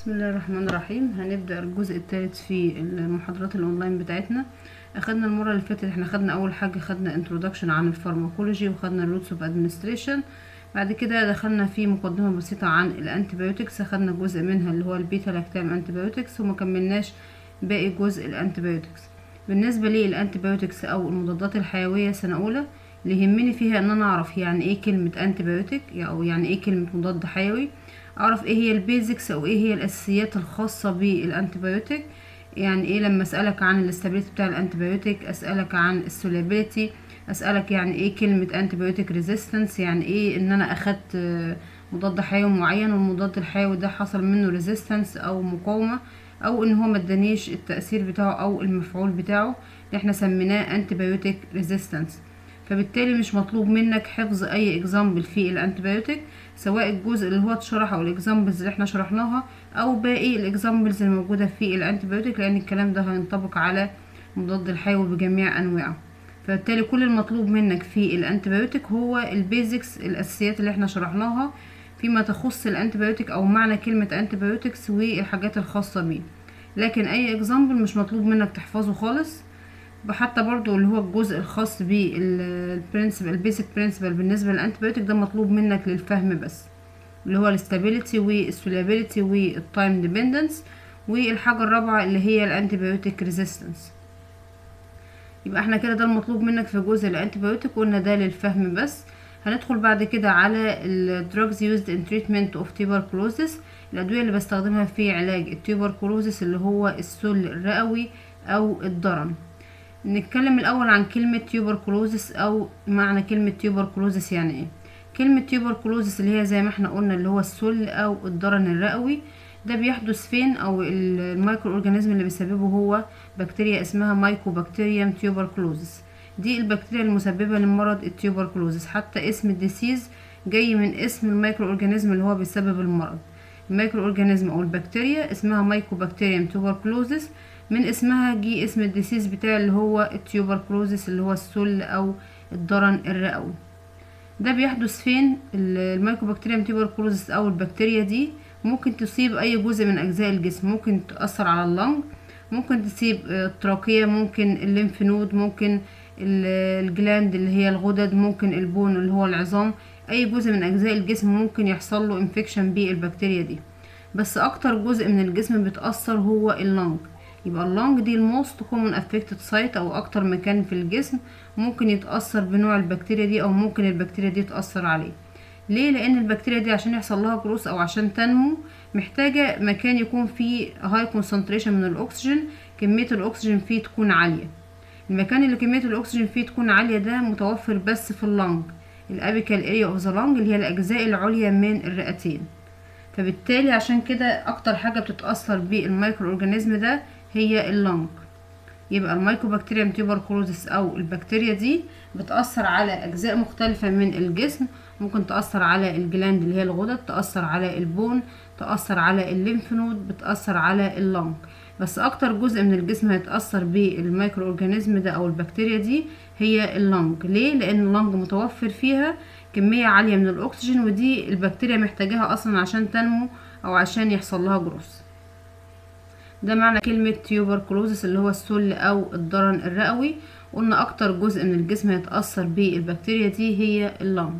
بسم الله الرحمن الرحيم هنبدأ الجزء الثالث في المحاضرات الاونلاين بتاعتنا اخدنا المرة اللي فاتت احنا خدنا اول حاجة خدنا انترودكشن عن الفارماكولوجي وخدنا الروتس اوف ادمنستريشن بعد كده دخلنا في مقدمة بسيطة عن الانتيبيوتكس اخدنا جزء منها اللي هو البيتا لاكتام انتيبيوتكس وما كملناش باقي جزء الانتيبيوتكس بالنسبة للانتيبيوتكس او المضادات الحيوية سنة اولى اللي يهمني فيها ان انا اعرف يعني ايه كلمة انتيبيوتك او يعني ايه كلمة مضاد حيوي اعرف ايه هي البيزكس او ايه هي الاساسيات الخاصه بالانتيبيوتيك يعني ايه لما اسالك عن الاستابيليتي بتاع الانتيبيوتيك اسالك عن السولابيليتي اسالك يعني ايه كلمه انتيبيوتيك ريزيستنس يعني ايه ان انا اخدت مضاد حيوي معين والمضاد الحيوي ده حصل منه ريزيستنس او مقاومه او ان هو ما ادانيش التاثير بتاعه او المفعول بتاعه اللي احنا سميناه انتيبيوتيك ريزيستنس فبالتالي مش مطلوب منك حفظ اي اكزامبل في الانتيبيوتيك سواء الجزء اللي هو اتشرح او الاكزامبلز اللي احنا شرحناها او باقي الاكزامبلز الموجوده في الانتيبيوتيك لان الكلام ده هينطبق على مضاد الحيوي بجميع انواعه فبالتالي كل المطلوب منك في الانتيبيوتيك هو البيزكس الاساسيات اللي احنا شرحناها فيما تخص الانتيبيوتيك او معنى كلمه انتيبيوتكس والحاجات الخاصه بيه لكن اي اكزامبل مش مطلوب منك تحفظه خالص حتى برضو اللي هو الجزء الخاص بالبرنسبل البيسك برنسبل بالنسبه للانتيبيوتيك ده مطلوب منك للفهم بس اللي هو الاستابيليتي والسولابيليتي والتايم ديبندنس والحاجه الرابعه اللي هي الانتيبيوتيك ريزيستنس يبقى احنا كده ده المطلوب منك في جزء الانتيبيوتيك قلنا ده للفهم بس هندخل بعد كده على الدراجز يوزد ان تريتمنت اوف tuberculosis الادويه اللي بستخدمها في علاج التيوبركلوزس اللي هو السل الرئوي او الضرن نتكلم الاول عن كلمه تيوبركلوزس او معنى كلمه تيوبركلوزس يعني ايه كلمه تيوبركلوزس اللي هي زي ما احنا قلنا اللي هو السل او الضرن الرئوي ده بيحدث فين او المايكرو اورجانيزم اللي بيسببه هو بكتيريا اسمها مايكوبكتيريم تيوبركلوزس دي البكتيريا المسببه لمرض التيوبركلوزس حتى اسم الديسيز جاي من اسم المايكرو اورجانيزم اللي هو بيسبب المرض المايكرو اورجانيزم او البكتيريا اسمها مايكوبكتيريم تيوبركلوزس من اسمها جه اسم الديسيز بتاع اللي هو التيوبركلوزس اللي هو السل او الضرن الرئوي ده بيحدث فين المايكوبكتيريم تيوبركلوزس او البكتيريا دي ممكن تصيب اي جزء من اجزاء الجسم ممكن تاثر على اللنج ممكن تصيب التراكيه ممكن الليمف نود ممكن الجلاند اللي هي الغدد ممكن البون اللي هو العظام اي جزء من اجزاء الجسم ممكن يحصل له انفكشن بالبكتيريا دي بس اكتر جزء من الجسم بيتاثر هو اللنج يبقى اللنج دي الموست كومن افكتد سايت او اكتر مكان في الجسم ممكن يتاثر بنوع البكتيريا دي او ممكن البكتيريا دي تاثر عليه ليه لان البكتيريا دي عشان يحصل لها جروث او عشان تنمو محتاجه مكان يكون فيه هاي كونسنتريشن من الاكسجين كميه الاكسجين فيه تكون عاليه المكان اللي كميه الاكسجين فيه تكون عاليه ده متوفر بس في اللنج الابيكال اريا اوف ذا لنج اللي هي الاجزاء العليا من الرئتين فبالتالي عشان كده اكتر حاجه بتتاثر بالمايكرو اورجانيزم ده هي اللنج يبقى المايكوبكتيريم تيوبركلوزس او البكتيريا دي بتأثر على اجزاء مختلفة من الجسم ممكن تأثر على الجلاند اللي هي الغدد تأثر على البون تأثر على الليمف نود بتأثر على اللنج بس اكتر جزء من الجسم هيتأثر بالمايكرو اورجانيزم ده او البكتيريا دي هي اللنج ليه لان اللنج متوفر فيها كمية عالية من الاكسجين ودي البكتيريا محتاجاها اصلا عشان تنمو او عشان يحصل لها جروث ده معنى كلمة تيوبركلوزس اللي هو السل أو الضرن الرئوي قلنا أكتر جزء من الجسم هيتأثر بالبكتيريا دي هي اللنج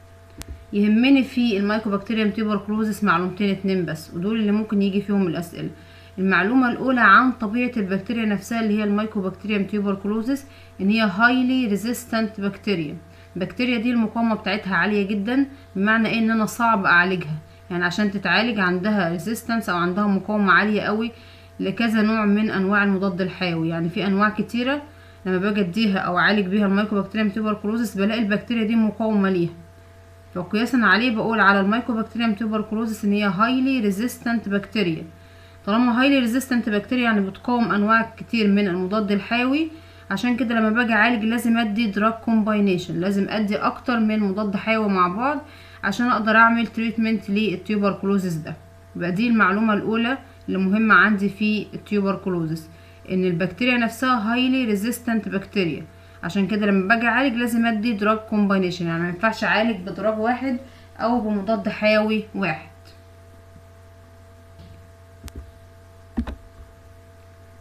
يهمني في المايكوبكتيريم تيوبركلوزس معلومتين اتنين بس ودول اللي ممكن يجي فيهم الأسئلة المعلومة الأولى عن طبيعة البكتيريا نفسها اللي هي المايكوبكتيريم تيوبركلوزس إن هي هايلي ريزيستنت بكتيريا البكتيريا دي المقاومة بتاعتها عالية جدا بمعنى إيه إن أنا صعب أعالجها يعني عشان تتعالج عندها ريزيستنس أو عندها مقاومة عالية قوي لكذا نوع من انواع المضاد الحيوي يعني في انواع كتيره لما باجي اديها او اعالج بيها المايكوبكتيريم تيوبركلوزس بلاقي البكتيريا دي مقاومه ليها فقياسا عليه بقول على المايكوبكتيريم تيوبركلوزس ان هي هايلي ريزيستنت بكتيريا طالما هايلي ريزيستنت بكتيريا يعني بتقاوم انواع كتير من المضاد الحيوي عشان كده لما باجي اعالج لازم ادي دراج كومباينيشن لازم ادي اكتر من مضاد حيوي مع بعض عشان اقدر اعمل تريتمنت للتيوبركلوزس ده يبقى دي المعلومه الاولى اللي مهمة عندي في التيوبركلوزس ان البكتيريا نفسها هايلي ريزيستنت بكتيريا عشان كده لما باجي اعالج لازم ادي دراج كومباينيشن يعني ما ينفعش اعالج بدراج واحد او بمضاد حيوي واحد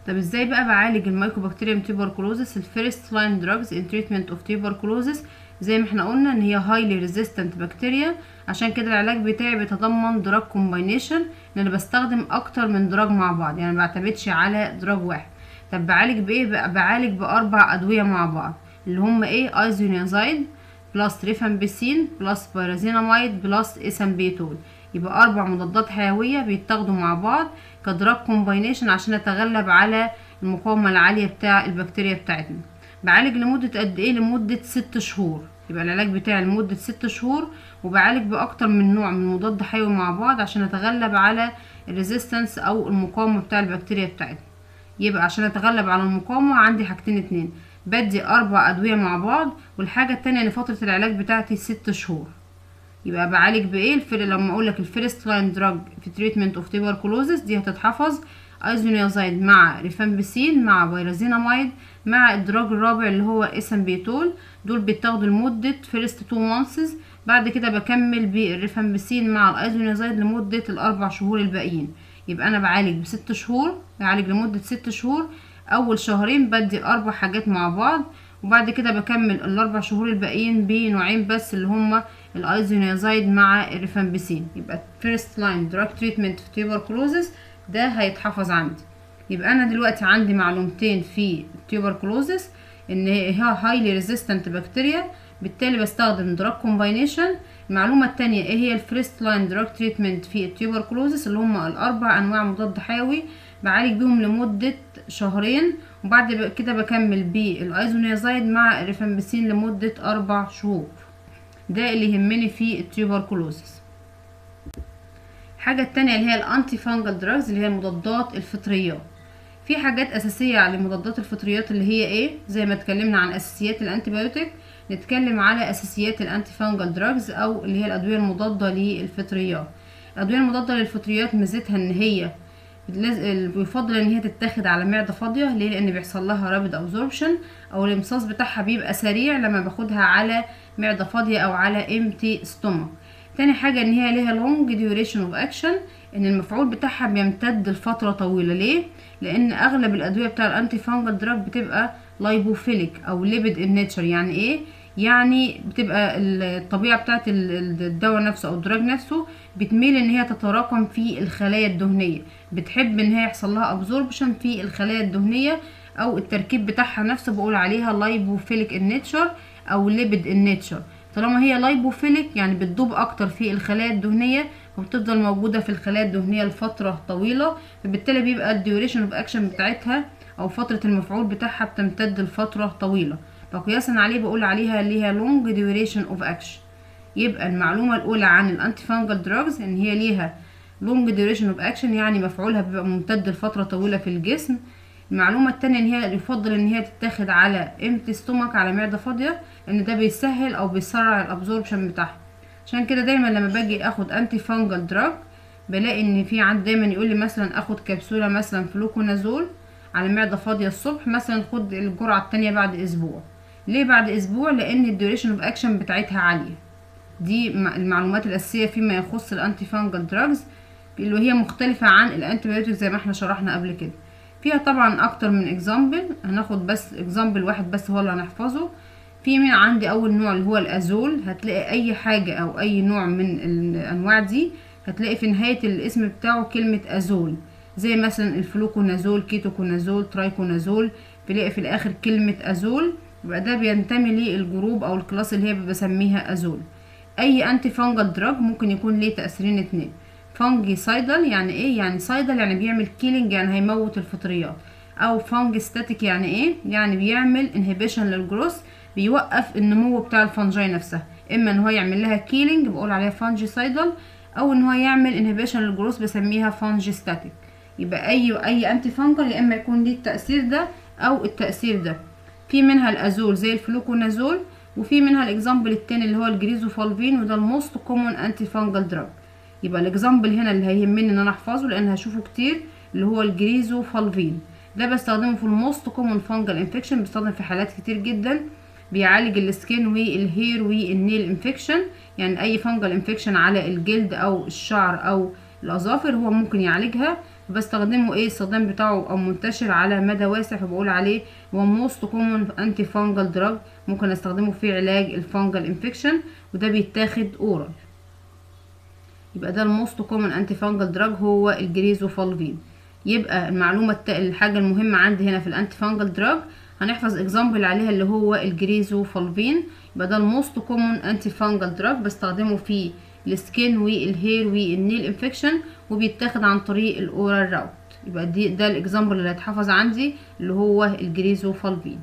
طب ازاي بقى بعالج المايكوبكتيريوم تيوبركلوزس الفيرست لاين دراجز ان تريتمنت اوف تيوبركلوزس زي ما احنا قلنا ان هي هايلي ريزيستنت بكتيريا عشان كده العلاج بتاعي بيتضمن دراج كومباينيشن ان انا بستخدم اكتر من دراج مع بعض يعني ما بعتمدش على دراج واحد طب بعالج بايه بقى بعالج باربع ادويه مع بعض اللي هم ايه ايزونيازايد بلس ريفامبيسين بلس بيرازيناميد بلس اسامبيتول يبقى اربع مضادات حيويه بيتاخدوا مع بعض كدراج كومباينيشن عشان اتغلب على المقاومه العاليه بتاع البكتيريا بتاعتنا بعالج لمده قد ايه لمده ست شهور يبقى العلاج بتاعي لمده ست شهور وبعالج باكتر من نوع من مضاد حيوي مع بعض عشان اتغلب على الريزيستنس او المقاومه بتاع البكتيريا بتاعتنا يبقى عشان اتغلب على المقاومه عندي حاجتين اتنين بدي اربع ادويه مع بعض والحاجه التانية ان فتره العلاج بتاعتي ست شهور يبقى بعالج بايه الفر لما اقول لك الفيرست لاين دراج في تريتمنت اوف تيبركلوزس دي هتتحفظ ايزونيازايد مع ريفامبيسين مع فيرازيناميد مع الدراج الرابع اللي هو اسامبيتول دول بيتاخدوا لمده فيرست تو مانثز بعد كده بكمل بالريفامبيسين مع الايزونيازايد لمده الاربع شهور الباقيين يبقى انا بعالج بست شهور بعالج لمده ست شهور اول شهرين بدي اربع حاجات مع بعض وبعد كده بكمل الاربع شهور الباقيين بنوعين بس اللي هما الايزونيازايد مع الريفامبيسين يبقى فيرست لاين دراج تريتمنت في تيوبركلوزس ده هيتحفظ عندي يبقى انا دلوقتي عندي معلومتين في التيوبركلوزس ان هي هايلي ريزيستنت بكتيريا بالتالي بستخدم دراج كومباينيشن المعلومه الثانيه ايه هي الفيرست لاين دراج تريتمنت في التيوبركلوزس اللي هم الاربع انواع مضاد حيوي بعالج بيهم لمده شهرين وبعد كده بكمل بالايزونيازايد مع الريفامبيسين لمده اربع شهور ده اللي يهمني في التيوبركلوزس الحاجه التانية اللي هي الانتي فانجل دراجز اللي هي المضادات الفطريات في حاجات اساسيه على مضادات الفطريات اللي هي ايه زي ما اتكلمنا عن اساسيات الانتيبيوتيك نتكلم على اساسيات الانتي فانجل دراجز او اللي هي الادويه المضاده للفطريات الادويه المضاده للفطريات ميزتها ان هي بيفضل ان هي تتاخد على معده فاضيه ليه لان بيحصل لها رابد ابزوربشن او الامتصاص بتاعها بيبقى سريع لما باخدها على معده فاضيه او على امتي ستومك تاني حاجه ان هي ليها لونج ديوريشن اوف اكشن ان المفعول بتاعها بيمتد لفتره طويله ليه لان اغلب الادويه بتاع الانتي فانجل دراج بتبقى لايبوفيليك او ليبيد ان نيتشر يعني ايه يعني بتبقى الطبيعه بتاعت الدواء نفسه او الدراج نفسه بتميل ان هي تتراكم في الخلايا الدهنيه بتحب ان هي يحصل لها ابزوربشن في الخلايا الدهنيه او التركيب بتاعها نفسه بقول عليها لايبوفيليك ان نيتشر او ليبيد ان نيتشر طالما هي لايبوفيليك يعني بتدوب اكتر في الخلايا الدهنيه وبتفضل موجوده في الخلايا الدهنيه لفتره طويله فبالتالي بيبقى الديوريشن اوف اكشن بتاعتها او فتره المفعول بتاعها بتمتد لفتره طويله فقياسا عليه بقول عليها ليها لونج ديوريشن اوف اكشن يبقى المعلومه الاولى عن الانتي فانجل دراجز ان هي ليها لونج ديوريشن اوف اكشن يعني مفعولها بيبقى ممتد لفتره طويله في الجسم المعلومة التانية ان هي يفضل ان هي تتاخد على امتي ستومك على معدة فاضية لان ده بيسهل او بيسرع الابزوربشن بتاعها عشان كده دايما لما باجي اخد انتي فانجل دراج بلاقي ان في عند دايما يقول لي مثلا اخد كبسولة مثلا فلوكونازول على معدة فاضية الصبح مثلا خد الجرعة التانية بعد اسبوع ليه بعد اسبوع لان الديوريشن اوف اكشن بتاعتها عالية دي المعلومات الاساسية فيما يخص الانتي فانجل دراجز اللي هي مختلفة عن الانتيبيوتيك زي ما احنا شرحنا قبل كده فيها طبعا اكتر من اكزامبل هناخد بس اكزامبل واحد بس هو اللي هنحفظه في من عندي اول نوع اللي هو الازول هتلاقي اي حاجة او اي نوع من الانواع دي هتلاقي في نهاية الاسم بتاعه كلمة ازول زي مثلا الفلوكونازول كيتوكونازول ترايكونازول بلاقي في الاخر كلمة ازول يبقى ده بينتمي للجروب او الكلاس اللي هي بسميها ازول اي انتي فانجل دراج ممكن يكون ليه تأثيرين اتنين فانجي سايدل يعني ايه يعني سايدل يعني بيعمل كيلينج يعني هيموت الفطريات او فانجي ستاتيك يعني ايه يعني بيعمل انهبيشن للجروس بيوقف النمو بتاع الفنجاي نفسها اما ان هو يعمل لها كيلينج بقول عليها فانجي سايدل او ان هو يعمل انهبيشن للجروس بسميها فانجي ستاتيك يبقى اي اي انتي فانجل يا اما يكون ليه التاثير ده او التاثير ده في منها الازول زي الفلوكونازول وفي منها الاكزامبل التاني اللي هو الجريزوفالفين وده الموست كومون انتي فانجل دراج يبقى الاكزامبل هنا اللي هيهمني ان انا احفظه لان هشوفه كتير اللي هو الجريزوفالفين ده بستخدمه في الموست كومون فانجل انفكشن بستخدم في حالات كتير جدا بيعالج السكين والهير والنيل انفكشن يعني اي فانجل انفكشن على الجلد او الشعر او الاظافر هو ممكن يعالجها بستخدمه ايه الصدام بتاعه او منتشر على مدى واسع فبقول عليه هو موست كومن انتي فانجل دراج ممكن استخدمه في علاج الفانجل انفكشن وده بيتاخد اورال يبقى ده الموست كومن انتي فانجل دراج هو الجريزوفالفين يبقى المعلومه الت... الحاجه المهمه عندي هنا في الانتي فانجل دراج هنحفظ اكزامبل عليها اللي هو الجريزوفالفين يبقى ده الموست كومن انتي فانجل دراج بستخدمه في السكين والهير والنيل انفكشن وبيتاخد عن طريق الاورال راوت يبقى دي ده الاكزامبل اللي هيتحفظ عندي اللي هو الجريزوفالفين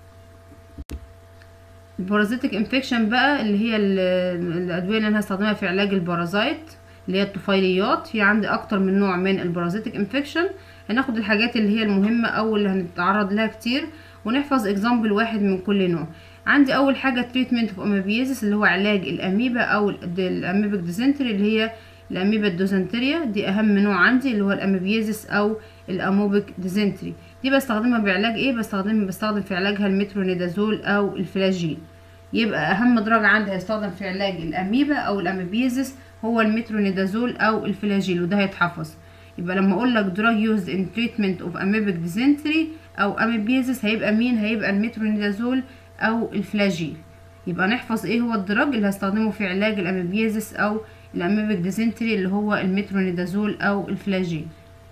البارازيتك انفكشن بقى اللي هي الادويه اللي انا هستخدمها في علاج البارازايت اللي هي الطفيليات في عندي اكتر من نوع من البارازيتك انفكشن هناخد الحاجات اللي هي المهمه او اللي هنتعرض لها كتير ونحفظ اكزامبل واحد من كل نوع عندي اول حاجه تريتمنت اوف اميبيزيس اللي هو علاج الاميبا او الاميبك ديزنتري اللي هي الاميبا الدوزنتريا دي اهم نوع عندي اللي هو الاميبيزيس او الاموبك ديزنتري دي بستخدمها بعلاج ايه بستخدم بستخدم في علاجها المترونيدازول او الفلاجيل يبقى اهم دراج عندي هيستخدم في علاج الاميبا او الاميبيزيس هو المترونيدازول او الفلاجيل وده هيتحفظ يبقى لما اقول لك دراج يوز ان تريتمنت اوف اميبك ديزنتري او اميبيزيس هيبقى مين هيبقى المترونيدازول او الفلاجيل يبقى نحفظ ايه هو الدراج اللي هستخدمه في علاج الاميبيزيس او الاميبك ديزنتري اللي هو المترونيدازول او الفلاجيل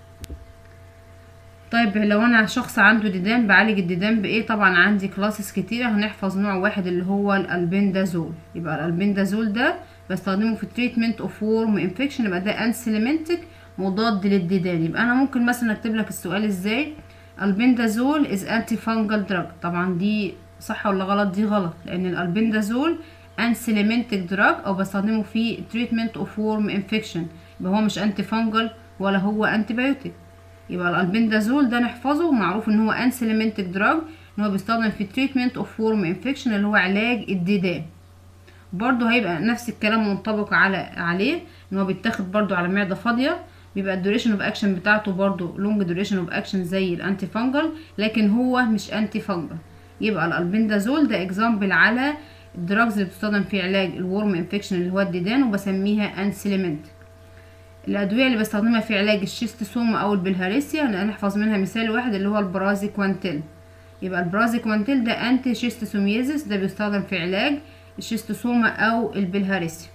طيب لو انا شخص عنده ديدان بعالج الديدان بايه طبعا عندي كلاسز كتيرة هنحفظ نوع واحد اللي هو الالبندازول يبقى الالبندازول ده بستخدمه في تريتمنت اوف وورم انفكشن يبقى ده انسليمنتك مضاد للديدان يبقى انا ممكن مثلا اكتب لك السؤال ازاي البندازول از انتي فانجل دراج طبعا دي صح ولا غلط دي غلط لان الالبندازول انسليمنتك دراج او بستخدمه في تريتمنت اوف وورم انفكشن يبقى هو مش انتي فانجل ولا هو انتي بايوتيك يبقى الالبندازول ده نحفظه معروف ان هو انسليمنتك دراج ان هو بيستخدم في تريتمنت اوف وورم انفكشن اللي هو علاج الديدان برضو هيبقى نفس الكلام منطبق على عليه ان هو بيتاخد برضو على معده فاضيه بيبقى الدوريشن اوف اكشن بتاعته برضو لونج دوريشن اوف اكشن زي الانتي فانجل لكن هو مش انتي فانجل يبقى الالبندازول ده اكزامبل على الدراجز اللي بتستخدم في علاج الورم انفكشن اللي هو الديدان وبسميها انسليمنت الادويه اللي بستخدمها في علاج الشيستوسوما او البلهارسيا هنحفظ منها مثال واحد اللي هو البرازيكوانتيل يبقى البرازيكوانتيل ده انتي شيستوسوميزيس ده بيستخدم في علاج الشيستوسوما او البلهارسيا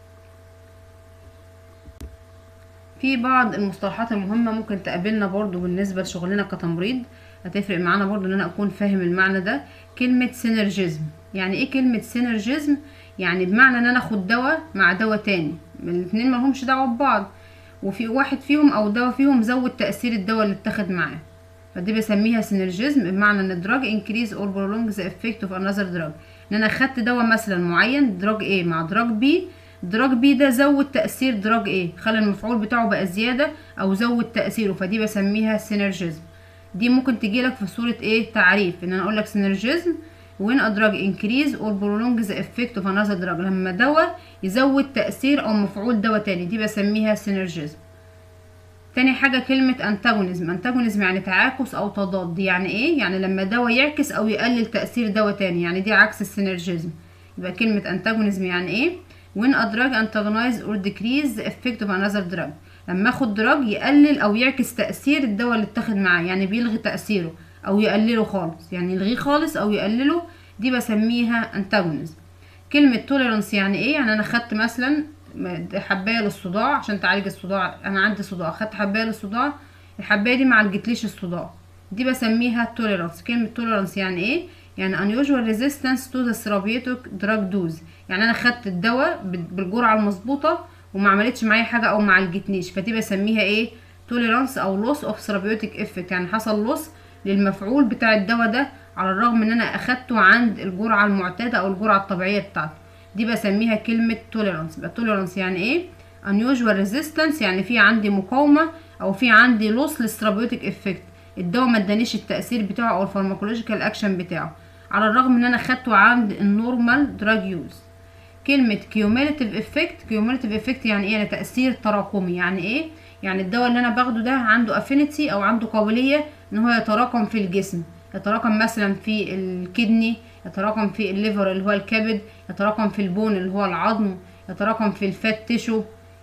في بعض المصطلحات المهمة ممكن تقابلنا برضو بالنسبة لشغلنا كتمريض هتفرق معانا برضو ان انا اكون فاهم المعنى ده كلمة سينرجيزم يعني ايه كلمة سينرجيزم يعني بمعنى ان انا اخد دواء مع دواء تاني الاتنين ملهمش دعوة ببعض وفي واحد فيهم او دواء فيهم زود تأثير الدواء اللي اتاخد معاه فدي بسميها سينرجيزم بمعنى ان الدراج انكريز اور prolong the effect of another drug ان انا خدت دواء مثلا معين دراج ايه مع دراج بي دراج بي ده زود تأثير دراج ايه خلى المفعول بتاعه بقى زيادة او زود تأثيره فدي بسميها سينرجيزم دي ممكن تجيلك في صورة ايه تعريف ان انا اقولك سينرجيزم when a drug increase or prolong the effect of another drug لما دواء يزود تأثير او مفعول دواء تاني دي بسميها سينرجيزم تاني حاجة كلمة انتاجونيزم انتاجونيزم يعني تعاكس او تضاد دي يعني ايه يعني لما دواء يعكس او يقلل تأثير دواء تاني يعني دي عكس السينرجيزم يبقى كلمة انتاجونيزم يعني ايه when a drug antagonize or decrease the effect of another drug لما اخد دراج يقلل او يعكس تأثير الدواء اللي اتاخد معاه يعني بيلغي تأثيره او يقلله خالص يعني يلغيه خالص او يقلله دي بسميها انتاجونيزم كلمة توليرانس يعني ايه يعني انا خدت مثلا حباية للصداع عشان تعالج الصداع انا عندي صداع خدت حباية للصداع الحباية دي معالجتليش الصداع دي بسميها توليرانس كلمة توليرانس يعني ايه يعني unusual resistance to the therapeutic drug dose يعني انا خدت الدواء بالجرعة المظبوطة وما عملتش معايا حاجة او ما عالجتنيش فدي بسميها ايه توليرانس او loss of therapeutic effect يعني حصل loss للمفعول بتاع الدواء ده على الرغم ان انا اخدته عند الجرعة المعتادة او الجرعة الطبيعية بتاعته دي بسميها كلمة توليرانس يبقى توليرانس يعني ايه unusual resistance يعني في عندي مقاومة او في عندي loss للثيرابيوتيك افكت الدواء ما ادانيش التأثير بتاعه او الفارماكولوجيكال اكشن بتاعه على الرغم ان انا خدته عند النورمال دراج يوز كلمة كيوميليتيف افكت كيوميليتيف افكت يعني ايه يعني تأثير تراكمي يعني ايه يعني الدواء اللي انا باخده ده عنده افينيتي او عنده قابلية ان هو يتراكم في الجسم يتراكم مثلا في الكدني يتراكم في الليفر اللي هو الكبد يتراكم في البون اللي هو العظم يتراكم في الفات تيشو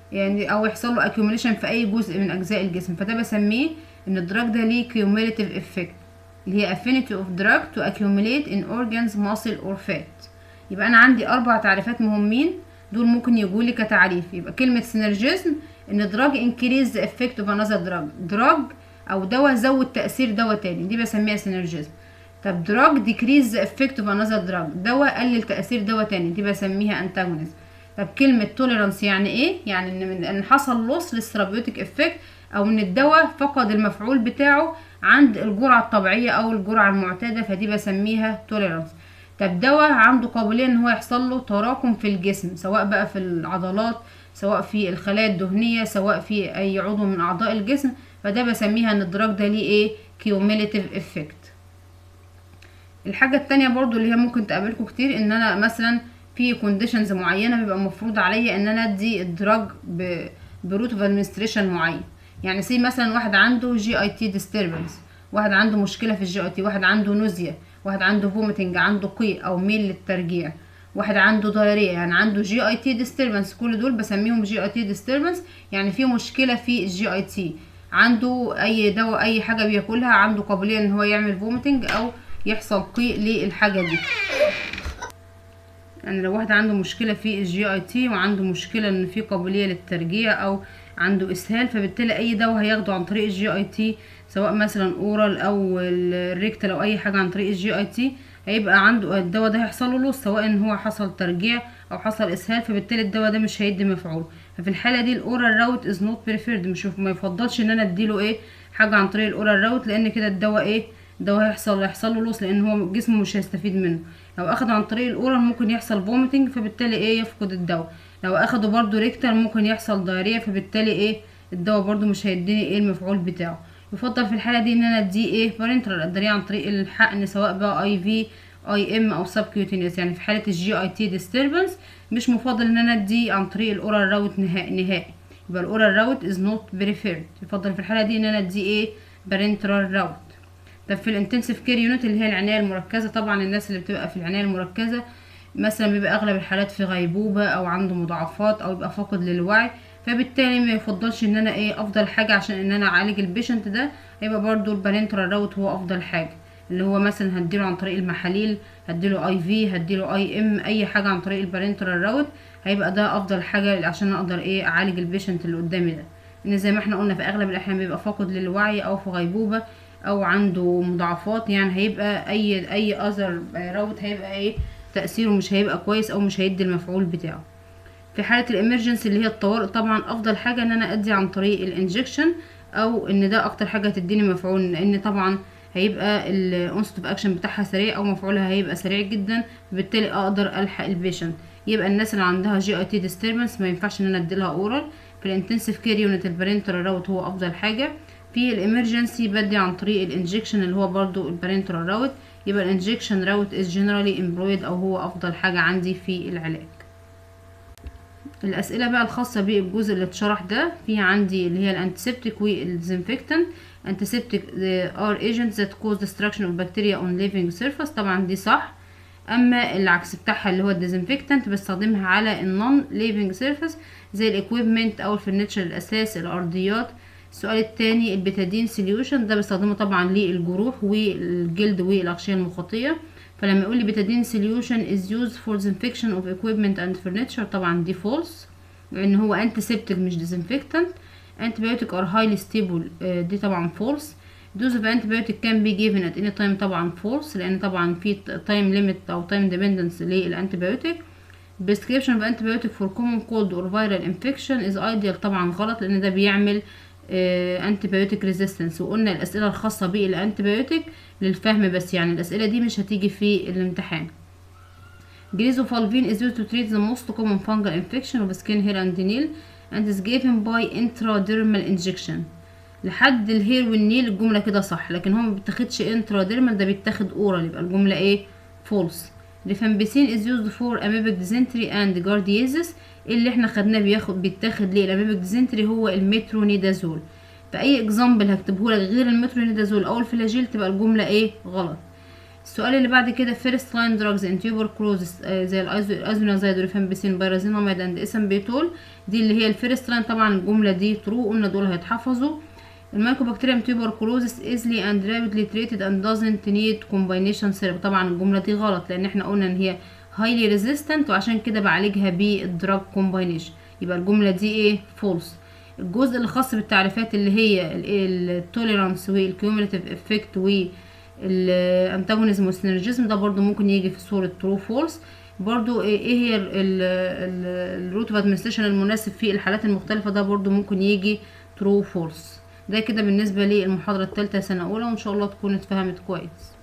يعني او يحصل له accumulation في اي جزء من اجزاء الجسم فده بسميه ان الدراج ده ليه cumulative effect اللي هي affinity of drug to accumulate in organs muscle or fat يبقى انا عندي اربع تعريفات مهمين دول ممكن يجولي كتعريف يبقى كلمة synergism ان drug increase the effect of another drug drug او دواء زود تأثير دواء تاني دي بسميها synergism طب drug decrease the effect of another drug دواء قلل تأثير دواء تاني دي بسميها antagonism طب كلمة tolerance يعني ايه؟ يعني ان من ان حصل لوس للثيرابيوتيك افكت او ان الدواء فقد المفعول بتاعه عند الجرعة الطبيعية او الجرعة المعتادة فدي بسميها tolerance طب دواء عنده قابلية ان هو يحصل له تراكم في الجسم سواء بقى في العضلات سواء في الخلايا الدهنية سواء في اي عضو من اعضاء الجسم فده بسميها ان الدراج ده ليه ايه cumulative effect الحاجة التانية برضو اللي هي ممكن تقابلكم كتير ان انا مثلا في كونديشنز معينة بيبقى مفروض عليا ان انا ادي الدراج بروت اوف ادمنستريشن معين يعني سي مثلا واحد عنده جي اي تي ديستربنس واحد عنده مشكلة في الجي اي تي واحد عنده نوزيا واحد عنده فوميتنج عنده قيء او ميل للترجيع واحد عنده ضررية يعني عنده جي اي تي ديستربنس كل دول بسميهم جي اي تي ديستربنس يعني في مشكلة في الجي اي تي عنده اي دواء اي حاجة بياكلها عنده قابلية ان هو يعمل فوميتنج او يحصل قيء للحاجة دي يعني لو واحد عنده مشكلة في الجي اي تي وعنده مشكلة ان في قابلية للترجيع او عنده اسهال فبالتالي اي دواء هياخده عن طريق الجي اي تي سواء مثلا اورال او الريكتال او اي حاجة عن طريق الجي اي تي هيبقى عنده الدواء ده هيحصل له لوس سواء ان هو حصل ترجيع او حصل اسهال فبالتالي الدواء ده مش هيدي مفعول ففي الحالة دي الاورال راوت از نوت بريفيرد مش ما يفضلش ان انا اديله ايه حاجة عن طريق الاورال راوت لان كده الدواء ايه الدواء هيحصل هيحصل له لوس لان هو جسمه مش هيستفيد منه لو اخده عن طريق الاورال ممكن يحصل فوميتنج فبالتالي ايه يفقد الدواء لو اخده برضو ريكتال ممكن يحصل دايريا فبالتالي ايه الدواء برضو مش هيديني ايه المفعول بتاعه يفضل في الحاله دي ان انا اديه ايه بارنترال ادريه عن طريق الحقن سواء بقى اي في اي ام او سبكيوتينيوس يعني في حاله الجي اي تي ديستربنس مش مفضل ان انا اديه عن طريق الاورال راوت نهائي نهائي يبقى الاورال راوت از نوت بريفيرد يفضل في الحاله دي ان انا اديه ايه بارنترال راوت طب في الانتنسيف كير يونت اللي هي العنايه المركزه طبعا الناس اللي بتبقى في العنايه المركزه مثلا بيبقى اغلب الحالات في غيبوبه او عنده مضاعفات او يبقى فاقد للوعي فبالتالي ما يفضلش ان انا ايه افضل حاجه عشان ان انا اعالج البيشنت ده هيبقى برضو البارنترال راوت هو افضل حاجه اللي هو مثلا هديله عن طريق المحاليل هديله اي في هديله اي ام اي حاجه عن طريق البارنترال راوت هيبقى ده افضل حاجه عشان اقدر ايه اعالج البيشنت اللي قدامي ده ان زي ما احنا قلنا في اغلب الاحيان بيبقى فاقد للوعي او في غيبوبه او عنده مضاعفات يعني هيبقى اي اي اذر راوت هيبقى ايه تاثيره مش هيبقى كويس او مش هيدي المفعول بتاعه في حاله الامرجنسي اللي هي الطوارئ طبعا افضل حاجه ان انا ادي عن طريق الانجكشن او ان ده اكتر حاجه تديني مفعول لان طبعا هيبقى الاونست اوف اكشن بتاعها سريع او مفعولها هيبقى سريع جدا فبالتالي اقدر الحق البيشنت يبقى الناس اللي عندها جي اي تي ديستربنس ما ينفعش ان انا اديلها اورال في الانتنسيف كير يونت البارنترال راوت هو افضل حاجه في الامرجنسي بدي عن طريق الانجكشن اللي هو برضو البارنترال راوت يبقى الانجكشن راوت از جنرالي امبلويد او هو افضل حاجه عندي في العلاج الاسئله بقى الخاصه بالجزء اللي اتشرح ده في عندي اللي هي الانتيسبتيك والديزنفكتنت antiseptic are agents that cause destruction of bacteria on living surface طبعا دي صح اما العكس بتاعها اللي هو الديزنفكتنت بستخدمها على النون ليفنج سيرفيس زي الاكويبمنت او الفرنتشر الاساس الارضيات السؤال التاني البيتادين سوليوشن ده بستخدمه طبعا للجروح والجلد والاغشيه المخاطيه فلما يقول لي بيتادين سوليوشن is used for disinfection of equipment and furniture طبعا دي false لان هو انتيسبتيك مش disinfectant antibiotic are highly stable دي طبعا false dose of antibiotic can be given at any time طبعا false لان طبعا في time limit او time dependence للانتيبيوتيك prescription of antibiotic for common cold or viral infection is ideal طبعا غلط لان ده بيعمل antibiotic resistance وقلنا الاسئله الخاصه بالانتيبيوتيك للفهم بس يعني الاسئله دي مش هتيجي في الامتحان Grisofulvin is used to treat the most common fungal infection of skin hair and nail and is given by intradermal injection لحد الهير والنيل الجملة كده صح لكن هو ما بيتاخدش intradermal ده بيتاخد اورال يبقى الجملة ايه false rifampicin is used for amoebic dysentery and giardiasis اللي احنا خدناه بياخد بيتاخد ليه الاميبك ديزنتري هو المترونيدازول فاي اكزامبل هكتبه لك غير المترونيدازول او الفلاجيل تبقى الجمله ايه غلط السؤال اللي بعد كده فيرست لاين دراجز ان تيوبركلوزس زي الازونازايد وريفامبيسين بايرازيناميد اند اسامبيتول دي اللي هي الفيرست لاين طبعا الجمله دي ترو قلنا دول هيتحفظوا المايكوبكتيريم tuberculosis easily and rapidly treated and doesn't need combination therapy طبعا الجملة دي غلط لان احنا قلنا ان هي highly resistant وعشان كده بعالجها بالدراج combination يبقى الجملة دي ايه false الجزء الخاص بالتعريفات اللي هي التوليرانس والكيوميلاتيف افكت والانتاجونيزم والسينرجيزم ده برضو ممكن يجي في صورة true false برضو ايه هي الروت اوف ادمنستريشن المناسب في الحالات المختلفة ده برضو ممكن يجي true false ده كده بالنسبة للمحاضرة الثالثة سنة أولى وإن شاء الله تكون اتفهمت كويس